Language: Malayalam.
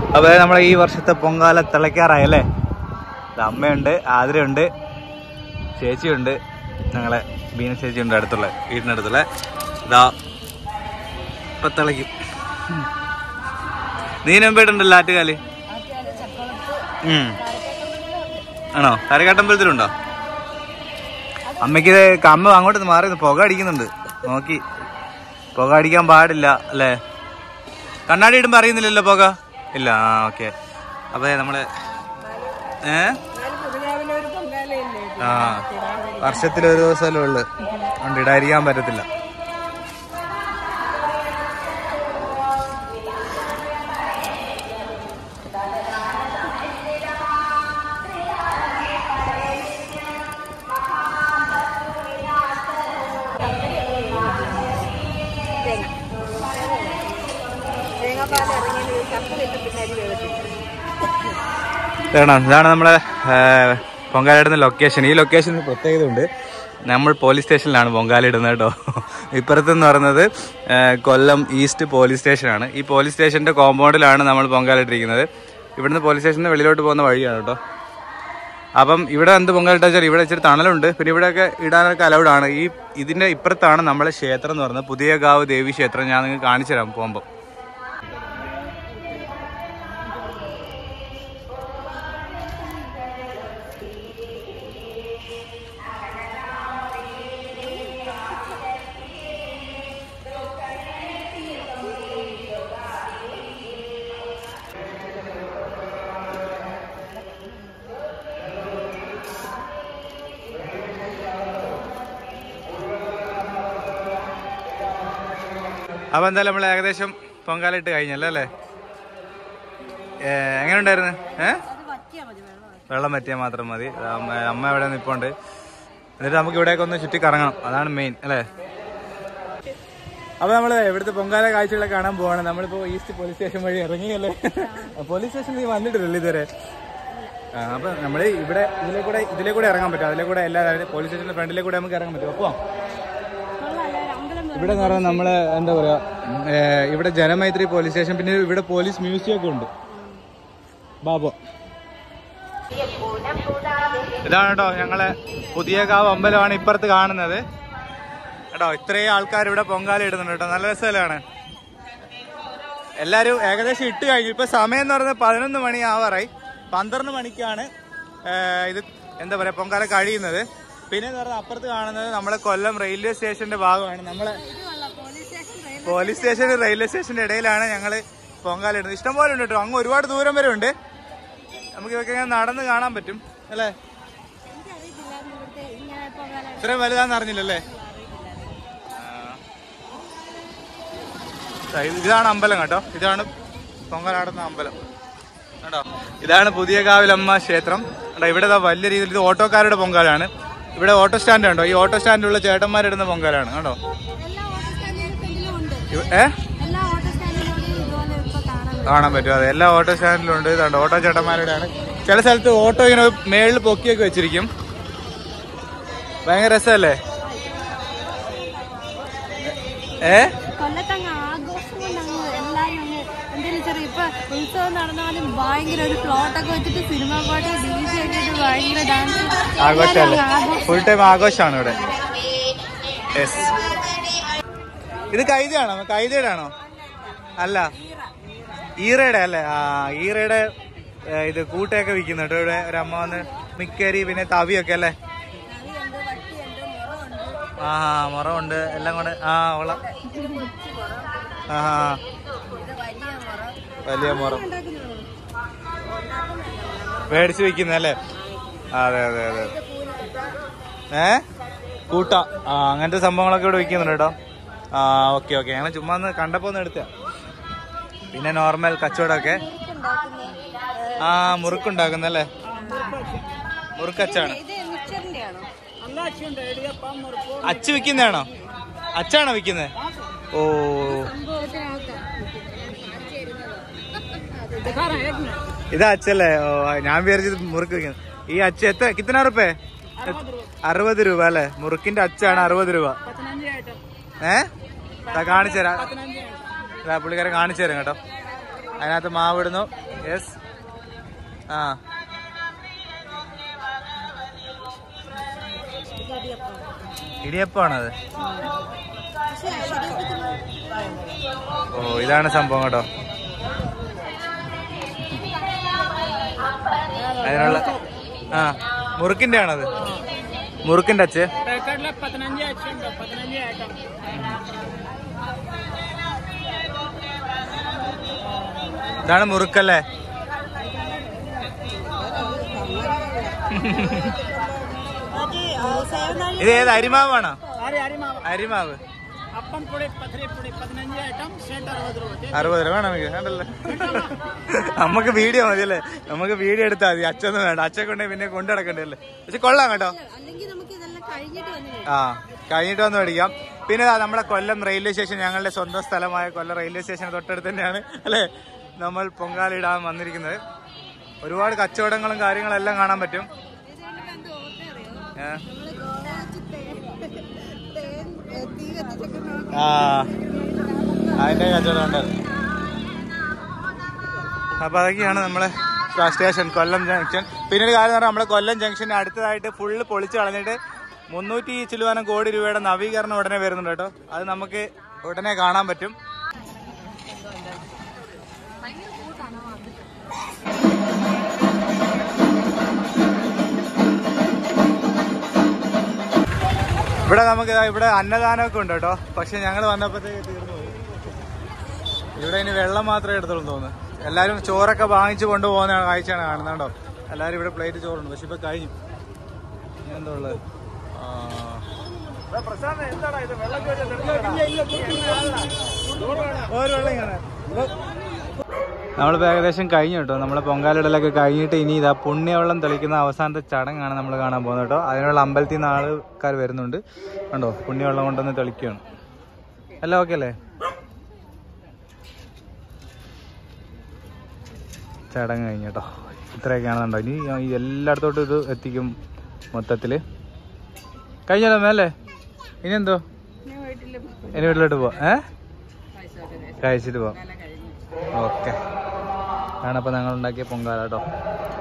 അപ്പൊ നമ്മളെ ഈ വർഷത്തെ പൊങ്കാല തിളയ്ക്കാറായല്ലേ ഇത് അമ്മയുണ്ട് ആതിരയുണ്ട് ചേച്ചിയുണ്ട് ഞങ്ങളെ ബീന ചേച്ചിയുണ്ട് അടുത്തുള്ള വീടിനടുത്തുള്ള ഇതാ ഇപ്പൊ തിളയ്ക്കും നീ നമ്പിട്ടുണ്ടല്ലോ ആറ്റുകാല് ഉം. ആണോ കരകാട്ടമ്പലത്തിലുണ്ടോ അമ്മയ്ക്ക് ഇത് അമ്മ അങ്ങോട്ട് മാറി നിന്ന് പുക അടിക്കുന്നുണ്ട് നോക്കി പുക അടിക്കാൻ പാടില്ല അല്ലേ കണ്ണാടി ഇടുമ്പോ അറിയുന്നില്ലല്ലോ പുക ഇല്ല ആ ഓക്കെ അപ്പൊ നമ്മള് ഏ ആ വർഷത്തിൽ ഒരു ദിവസമല്ലേ ഉള്ളു അതുകൊണ്ട് ഇടാതിരിക്കാൻ പറ്റത്തില്ല തേങ്ങാപ്പാൽ ഇറങ്ങി ചപ്പിലിട്ട് പിന്നെ അരി വേവിച്ചിട്ട് കാരണം ഇതാണ് നമ്മളെ പൊങ്കാലയിടുന്ന ലൊക്കേഷൻ ഈ ലൊക്കേഷന് പ്രത്യേകത ഉണ്ട് നമ്മൾ പോലീസ് സ്റ്റേഷനിലാണ് പൊങ്കാല ഇടുന്നത് കേട്ടോ ഇപ്പുറത്തെന്ന് പറയുന്നത് ആ, കൊല്ലം ഈസ്റ്റ് പോലീസ് സ്റ്റേഷനാണ് ഈ പോലീസ് സ്റ്റേഷന്റെ കോമ്പൗണ്ടിലാണ് നമ്മൾ പൊങ്കാല ഇട്ടിരിക്കുന്നത് ഇവിടുന്ന് പോലീസ് സ്റ്റേഷന് വെളിയിലോട്ട് പോകുന്ന വഴിയാണ് കേട്ടോ അപ്പം ഇവിടെ എന്ത് പൊങ്കാലിട്ട് വെച്ചാൽ ഇവിടെ ഇച്ചിരി തണലുണ്ട് പിന്നെ ഇവിടെയൊക്കെ ഇടാനൊക്കെ അലൗഡ് ആണ് ഈ ഇതിന്റെ ഇപ്പുറത്താണ് നമ്മളെ ക്ഷേത്രം എന്ന് പറയുന്നത് പുതിയ ഗാവ് ദേവി ക്ഷേത്രം ഞാൻ നിങ്ങൾക്ക് കാണിച്ചു തരാം പോകുമ്പോൾ അപ്പൊ എന്തായാലും നമ്മൾ ഏകദേശം പൊങ്കാല ഇട്ട് കഴിഞ്ഞല്ലോ അല്ലേ ഏ, എങ്ങനെ ഉണ്ടായിരുന്നു ഏ വെള്ളം പറ്റിയാൽ മാത്രം മതി അത് അമ്മ അമ്മ ഇവിടെ നിൽപ്പുണ്ട് എന്നിട്ട് നമുക്ക് ഇവിടേക്ക് ഒന്ന് ചുറ്റി കറങ്ങണം അതാണ് മെയിൻ അല്ലേ അപ്പൊ നമ്മള് ഇവിടുത്തെ പൊങ്കാല കാഴ്ചകളൊക്കെ കാണാൻ പോവാണ് നമ്മളിപ്പോ ഈസ്റ്റ് പോലീസ് സ്റ്റേഷൻ വഴി ഇറങ്ങിയല്ലേ പോലീസ് സ്റ്റേഷൻ നീ വന്നിട്ടില്ലല്ലോ ഇതുവരെ ആ, അപ്പൊ നമ്മള് ഇവിടെ ഇതിലെ കൂടെ ഇതിലെ കൂടെ ഇറങ്ങാൻ പറ്റും അതിലെ കൂടെ എല്ലാ പോലീസ് സ്റ്റേഷന്റെ ഫ്രണ്ടിലെ കൂടെ നമുക്ക് ഇറങ്ങാൻ പറ്റും അപ്പൊ ഇവിടെ എന്ന് പറഞ്ഞാൽ നമ്മള് എന്താ പറയാ ഏ, ഇവിടെ ജനമൈത്രി പോലീസ് സ്റ്റേഷൻ പിന്നെ ഇവിടെ പോലീസ് മ്യൂസിയം ഒക്കെ ഉണ്ട് ബാബു ഇതാണ് കേട്ടോ ഞങ്ങളെ പുതിയ കാവ് അമ്പലമാണ് ഇപ്പുറത്ത് കാണുന്നത് കേട്ടോ ഇത്രയും ആൾക്കാർ ഇവിടെ പൊങ്കാല ഇടുന്നുണ്ട് കേട്ടോ നല്ല രസമല്ലാണ് എല്ലാരും ഏകദേശം ഇട്ട് കഴിഞ്ഞു ഇപ്പൊ സമയം എന്ന് പറയുന്നത് പതിനൊന്ന് മണി ആവാറായി പന്ത്രണ്ട് മണിക്കാണ് ഏ, ഇത് എന്താ പറയാ പൊങ്കാല കഴിയുന്നത് പിന്നെ എന്ന് പറഞ്ഞാൽ അപ്പുറത്ത് കാണുന്നത് നമ്മളെ കൊല്ലം റെയിൽവേ സ്റ്റേഷന്റെ ഭാഗമാണ് നമ്മളെ പോലീസ് സ്റ്റേഷൻ റെയിൽവേ സ്റ്റേഷന്റെ ഇടയിലാണ് ഞങ്ങള് പൊങ്കാല ഇടുന്നത് ഇഷ്ടംപോലെ ഉണ്ട് കേട്ടോ അങ്ങ് ഒരുപാട് ദൂരം വരെ ഉണ്ട് നമുക്ക് ഇതൊക്കെ ഇങ്ങനെ നടന്ന് കാണാൻ പറ്റും അല്ലേ ഇത്രയും വലുതാന്ന് അറിഞ്ഞില്ലല്ലേ ആ. ഇത് ഇതാണ് അമ്പലം കേട്ടോ ഇതാണ് പൊങ്കലാടുന്ന അമ്പലം കേട്ടോ ഇതാണ് പുതിയ കാവിലമ്മ ക്ഷേത്രം കേട്ടോ ഇവിടെ ദാ വലിയ രീതിയിൽ ഇത് ഓട്ടോക്കാരുടെ പൊങ്കാലാണ് ഇവിടെ ഓട്ടോ സ്റ്റാൻഡ് ഉണ്ടോ ഈ ഓട്ടോ സ്റ്റാൻഡിലുള്ള ചേട്ടന്മാരിടുന്ന പൊങ്കാലാണ് കേട്ടോ എല്ലാ ഓട്ടോ സ്റ്റാൻഡിലും ഉണ്ട് ഇവ- ഏ എല്ലാ ഓട്ടോ സ്റ്റാൻഡിലും ഇതുപോലെ ഇപ്പൊ കാണാൻ കാണാൻ പറ്റും അതെ എല്ലാ ഓട്ടോ സ്റ്റാൻഡിലും ഉണ്ട് ഇതുണ്ട് ഓട്ടോ ചേട്ടന്മാരുടെയാണ് ചില സ്ഥലത്ത് ഓട്ടോ ഇങ്ങനെ മേളിൽ പൊക്കിയൊക്കെ വെച്ചിരിക്കും ഭയങ്കര രസമല്ലേ ഏ കൊല്ലത്തങ്ങ് ആഘോഷം കൊണ്ട് അങ്ങ് എല്ലാരും അങ്ങ് എന്തെങ്കിലും ചെറിയ ഇപ്പൊ ഉത്സവം നടന്നാലും ഭയങ്കര ഒരു ഫ്ലോട്ടൊക്കെ വെച്ചിട്ട് സിനിമ പാട്ട് ഡി ജെ ഒക്കെ ഇട്ട് ഭയങ്കര ഡാൻസ് ആഘോഷമല്ലേ ഫുൾ ടൈം ആഘോഷമാണ് ഇവിടെ യെസ് ഇത് കൈതയാണോ കൈതയുടെ ആണോ അല്ല ഈറയുടെ അല്ലേ ആ ഈറയുടെ ഏ, ഇത് കൂട്ടയൊക്കെ വിൽക്കുന്നു കേട്ടോ ഇവിടെ ഒരു അമ്മ വന്ന് മിക്കരി പിന്നെ തവിയൊക്കെ അല്ലേ ആ മുറമുണ്ട് എല്ലാം കൊണ്ട് ആ ഉള്ള ആ ആ. വലിയ മുറം മേടിച്ച് വെക്കുന്നല്ലേ അതെ അതെ അതെ ഏ കൂട്ട ആ അങ്ങനത്തെ സംഭവങ്ങളൊക്കെ ഇവിടെ വിൽക്കുന്നുണ്ട് കേട്ടോ ആ ഓക്കെ ഓക്കെ ഞങ്ങൾ ചുമ്മാ ഒന്ന് കണ്ടപ്പോ ഒന്ന് എടുത്ത പിന്നെ നോർമൽ കച്ചവടമൊക്കെ ആ മുറുക്കുണ്ടാക്കുന്നല്ലേ മുറുക്കച്ചാണ് ഇത് മിക്സറിന്റെ ആണോ അച്ച് വിൽക്കുന്നതാണോ അച്ചാണോ വിൽക്കുന്നത് ഓ ഇത് അച്ചല്ലേ ഓ ഞാൻ വിചാരിച്ചത് മുറുക്ക് വിൽക്കുന്നത് ഈ അച്ച എത്ര കിത്തന റുപ്പേ അറുപത് രൂപ അല്ലേ മുറുക്കിന്റെ അച്ചാണ് അറുപത് രൂപ ഏ ദാ കാണിച്ചു തരാം ദാ പുള്ളിക്കാരൻ കാണിച്ചു തരാം കേട്ടോ അതിനകത്ത് മാവിടുന്നു യെസ് ആ ഇടിയപ്പാണത് ഓ ഇതാണ് സംഭവം കേട്ടോ അതിനുള്ള ആ മുറുക്കിന്റെ ആണത് മുറുക്കിന്റെ അച്ഛേ പാക്കറ്റിലെ പതിനഞ്ച് അച്ചുണ്ട് പതിനഞ്ച് ഐറ്റം ഇതാണ് മുറുക്കല്ലേ ഇത് ഏത് അരിമാവാണോ ആരെ അരിമാവ് അരിമാവ് അപ്പം പൊടി പത്തിരി പൊടി പതിനഞ്ച് ഐറ്റം സെറ്റ് അറുപത് രൂപ അറുപത് രൂപ വേണം നമുക്ക് വേണ്ടല്ലേ നമുക്ക് വീഡിയോ മതിയല്ലേ നമുക്ക് വീഡിയോ എടുത്താൽ മതി അച്ഛനൊന്നും വേണ്ട അച്ഛൻ കൊണ്ടേ പിന്നെ കൊണ്ടു നടക്കണ്ടല്ലേ പക്ഷെ കൊള്ളാം കേട്ടോ അല്ലെങ്കിൽ നമുക്ക് ഇതെല്ലാം കഴിഞ്ഞിട്ട് വന്നു ആ കഴിഞ്ഞിട്ട് വന്ന് മേടിക്കാം പിന്നെ ദാ നമ്മുടെ കൊല്ലം റെയിൽവേ സ്റ്റേഷൻ ഞങ്ങളുടെ സ്വന്തം സ്ഥലമായ കൊല്ലം റെയിൽവേ സ്റ്റേഷൻ തൊട്ടടുത്ത് തന്നെയാണ് അല്ലേ നമ്മൾ പൊങ്കാലിടാൻ വന്നിരിക്കുന്നത് ഒരുപാട് കച്ചവടങ്ങളും കാര്യങ്ങളും എല്ലാം കാണാൻ പറ്റും ഏ? ആ അതിന്റെ കച്ചവടം ഉണ്ട് അപ്പൊ അതൊക്കെയാണ് നമ്മളെ സ്റ്റേഷൻ കൊല്ലം ജംഗ്ഷൻ പിന്നെ ഒരു കാര്യം എന്ന് പറഞ്ഞാൽ നമ്മളെ കൊല്ലം ജംഗ്ഷന് അടുത്തതായിട്ട് ഫുള്ള് പൊളിച്ച് കളഞ്ഞിട്ട് മുന്നൂറ്റി ചില്ലുവാനം കോടി രൂപയുടെ നവീകരണം ഉടനെ വരുന്നുണ്ട് കേട്ടോ അത് നമുക്ക് ഉടനെ കാണാൻ പറ്റും ഇവിടെ നമുക്ക് ഇതാ ഇവിടെ അന്നദാനമൊക്കെ ഉണ്ട് കേട്ടോ പക്ഷെ ഞങ്ങൾ വന്നപ്പോഴത്തേക്ക് തീർന്നു പോയി ഇവിടെ ഇനി വെള്ളം മാത്രമേ എടുത്തുള്ളൂ തോന്നുന്നു എല്ലാരും ചോറൊക്കെ വാങ്ങിച്ചു കൊണ്ടുപോകുന്ന കാഴ്ചയാണ് കാണുന്നത് കേട്ടോ എല്ലാരും ഇവിടെ പ്ലേറ്റ് ചോറുണ്ട് പക്ഷെ ഇപ്പൊ കഴിഞ്ഞു ഇനി എന്താ ഉള്ളത് ആ. ഒരു വെള്ളം ഇങ്ങനെ. നമ്മളിപ്പോൾ ഏകദേശം കഴിഞ്ഞു കേട്ടോ നമ്മളെ പൊങ്കാലിടലൊക്കെ കഴിഞ്ഞിട്ട് ഇനി ഇതാ പുണ്യവെള്ളം തെളിക്കുന്ന അവസാനത്തെ ചടങ്ങാണ് നമ്മൾ കാണാൻ പോകുന്നത് കേട്ടോ അതിനുള്ള അമ്പലത്തിൽ നിന്ന് ആൾക്കാർ വരുന്നുണ്ട് കണ്ടോ പുണ്യവെള്ളം കൊണ്ടുവന്ന് തെളിക്കുകയാണ് എല്ലാം ഓക്കെ അല്ലേ ചടങ്ങ് കഴിഞ്ഞു കേട്ടോ ഇത്രയൊക്കെയാണെന്നുണ്ടോ ഇനി ഈ എല്ലായിടത്തോട്ടും ഇത് എത്തിക്കും മൊത്തത്തിൽ കഴിഞ്ഞല്ലോ മേലേ ഇനി എന്തോ ഇനി വീട്ടിലോട്ട് പോവാം ഏ കഴിച്ചിട്ട് പോവാം ഓക്കെ ആണ് അപ്പോൾ ഞങ്ങൾ ഉണ്ടാക്കിയ പൊങ്കാല കേട്ടോ